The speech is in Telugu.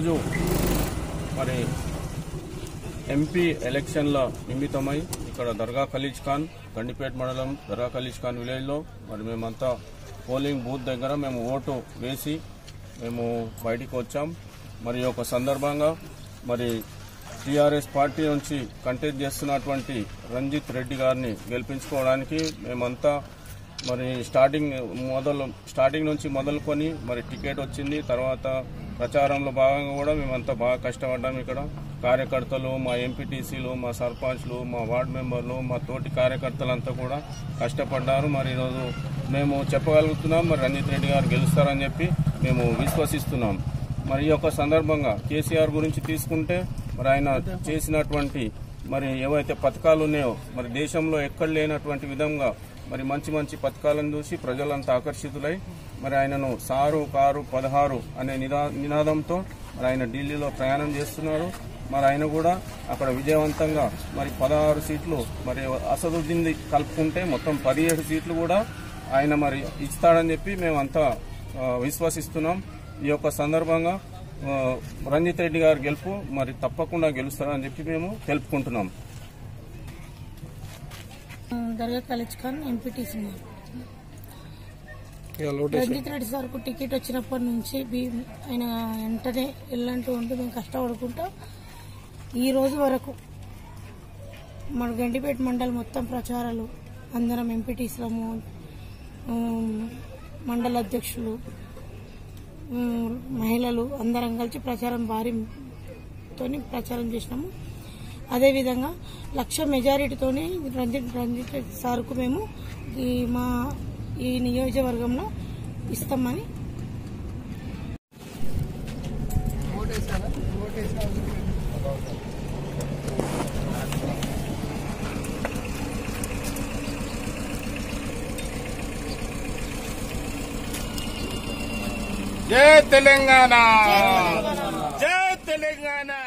ఈరోజు మరి ఎంపీ ఎలక్షన్ల నిమిత్తమై ఇక్కడ దర్గా ఖలీజ్ ఖాన్ గండిపేట మండలం దర్గా ఖలీజ్ ఖాన్ విలేజ్లో మరి మేమంతా పోలింగ్ బూత్ దగ్గర మేము ఓటు వేసి మేము బయటికి వచ్చాం మరి ఈ యొక్క సందర్భంగా మరి టీఆర్ఎస్ పార్టీ నుంచి కంటెస్ట్ చేస్తున్నటువంటి రంజిత్ రెడ్డి గారిని గెలిపించుకోవడానికి మేమంతా మరి స్టార్టింగ్ మొదలు స్టార్టింగ్ నుంచి మొదలుకొని మరి టికెట్ వచ్చింది తర్వాత ప్రచారంలో భాగంగా కూడా మేమంతా బాగా కష్టపడ్డాం ఇక్కడ కార్యకర్తలు మా ఎంపీటీసీలు మా సర్పంచ్లు మా వార్డు మెంబర్లు మా తోటి కార్యకర్తలంతా కూడా కష్టపడ్డారు మరి ఈరోజు మేము చెప్పగలుగుతున్నాం మరి రంజిత్ రెడ్డి గారు గెలుస్తారని చెప్పి మేము విశ్వసిస్తున్నాం మరి ఈ యొక్క సందర్భంగా కేసీఆర్ గురించి తీసుకుంటే మరి ఆయన చేసినటువంటి మరి ఏవైతే పథకాలు ఉన్నాయో మరి దేశంలో ఎక్కడ లేనటువంటి విధంగా మరి మంచి మంచి పథకాలను చూసి ప్రజలంతా ఆకర్షితులై మరి ఆయనను సారు కారు పదహారు అనే నిదా నినాదంతో మరి ఆయన ఢిల్లీలో ప్రయాణం చేస్తున్నారు మరి ఆయన కూడా అక్కడ విజయవంతంగా మరి పదహారు సీట్లు మరి అసదుద్దీన్ కలుపుకుంటే మొత్తం పదిహేడు సీట్లు కూడా ఆయన మరి ఇస్తాడని చెప్పి మేమంతా ఆ, విశ్వసిస్తున్నాం ఈ యొక్క సందర్భంగా ఆ, రంజిత్ రెడ్డి గారు గెలుపు మరి తప్పకుండా గెలుస్తారని చెప్పి మేము తెలుపుకుంటున్నాం దర్గా కాలేజ్ ఖాన్ ఎంపీటీసీ రంజిత్ రెడ్డి సార్కు టికెట్ వచ్చినప్పటి నుంచి బీ- ఆయన వెంటనే వెళ్ళంటూ ఉంటూ మేము కష్టపడుకుంటా ఈ రోజు వరకు మన గండిపేట మండలి మొత్తం ప్రచారాలు అందరం ఎంపీటీసీలము మండల అధ్యక్షులు ఉమ్, మహిళలు అందరం కలిసి ప్రచారం భారీతోని ప్రచారం చేసినాము అదేవిధంగా లక్ష మెజారిటీతోని రంజిత్ రంజిత్ రెడ్డి సార్కు మేము ఈ మా ఈ నియోజకవర్గంలో ఇస్తామని జై తెలంగాణ జై తెలంగాణ